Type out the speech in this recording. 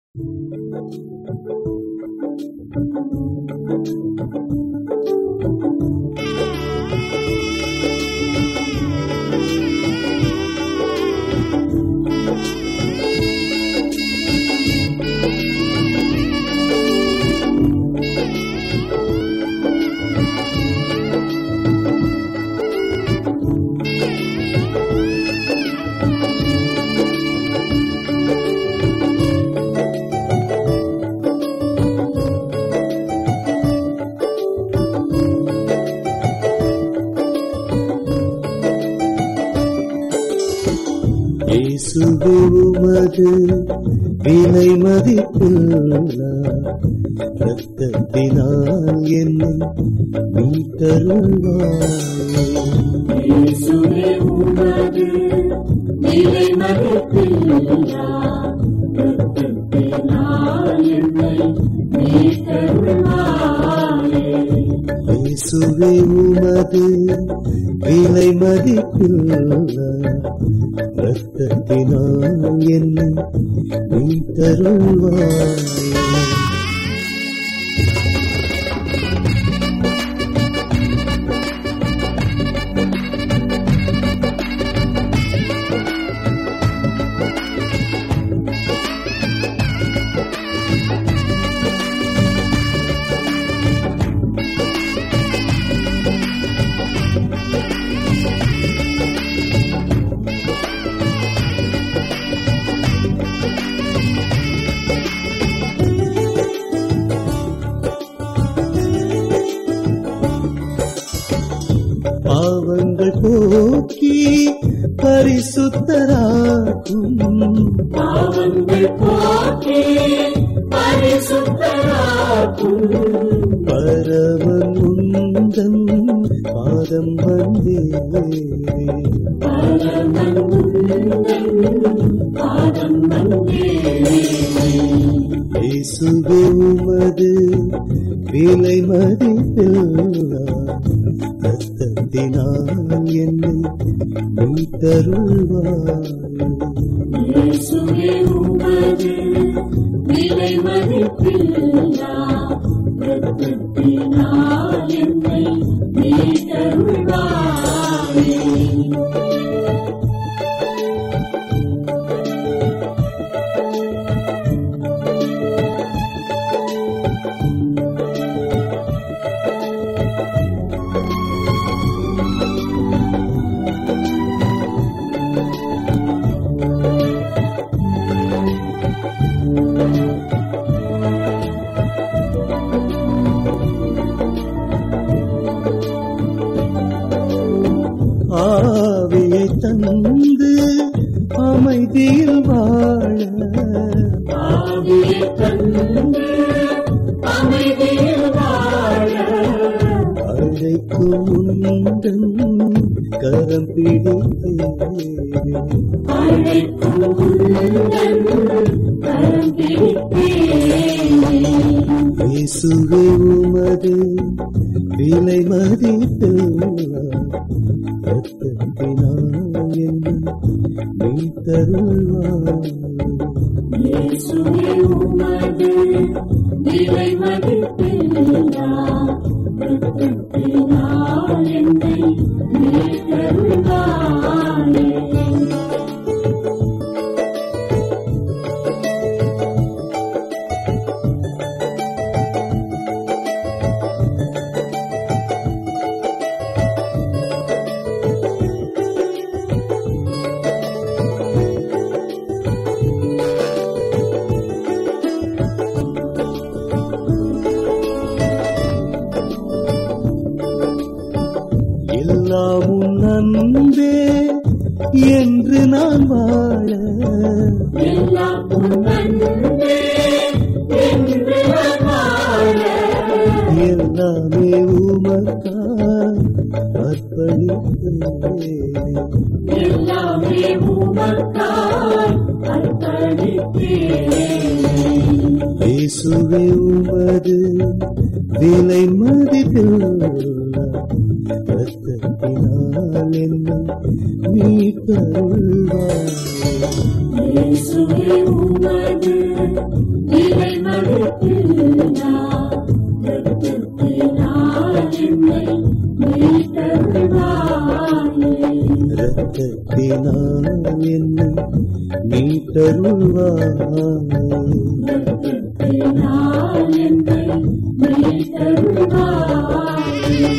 இயேசுவே உமது விலை மதிப்பில்லா ரத்தத்தினால் என்னை மீட்டருள்வாய் இயேசுவே உமது விலை மதிப்பில்லா இரத்தத்தினால் என்னை மீட்டருள்வாயே. இயேசுவே உமது விலை மதிப்பில்லா ரத்தத்தினால் என்னை மீட்டருள்வாய் பாவங்கள் போக்கி பரிசுத்தராக்கும் பாவங்கள் போக்கி பரிசுத்தராக்கும் பரவன் உந்தன் பாதம் வந்தே பரமன் உந்தன் பாதம் வந்தேனே. இயேசுவே உமது விலை மதிப்பில்லா ரத்தத்தினால் என்னை மீட்டருள்வாய் இயேசுவே உமது விலை மதிப்பில்லா இரத்தத்தினால் என்னை மீட்டருள்வாயே. ஆவியை தந்து அமைதியில் வாழ ஆவியை தந்து அமைதியில் வாழ அழைக்கும் உந்தன் கரம் பிடித்தேன் அழைக்கும் உந்தன் கரம் பிடித்தேனே. இயேசுவே உமது விலை மதிப்பில்லா ரத்தத்தினால் என்னை மீட்டருள்வாய் இயேசுவே உமது விலை மதிப்பில்லா இரத்தத்தினால் என்னை மீட்டருள்வாயே. எல்லாம் உன் அன்பே என்று நான் வாழ எல்லாம் உன் அன்பே என்று நான் வாழ. எல்லாமே உமக்கா அர்ப்பணித்தேன் எல்லாமே உமக்காய் அர்ப்பணித்தேனே. இயேசுவே உமது விலை மதிப்பில்லா ரத்தத்தினால் என்னை மீட்டருள்வாய் இயேசுவே உமது ரத்தத்தினால் ரத்தத்தினால் என்னை மீட்டருள்வாயே ரத்தத்தினால் என்னை மீட்டருள்வாய் ரத்தத்தினால் என்னை மீட்டருள்வாயே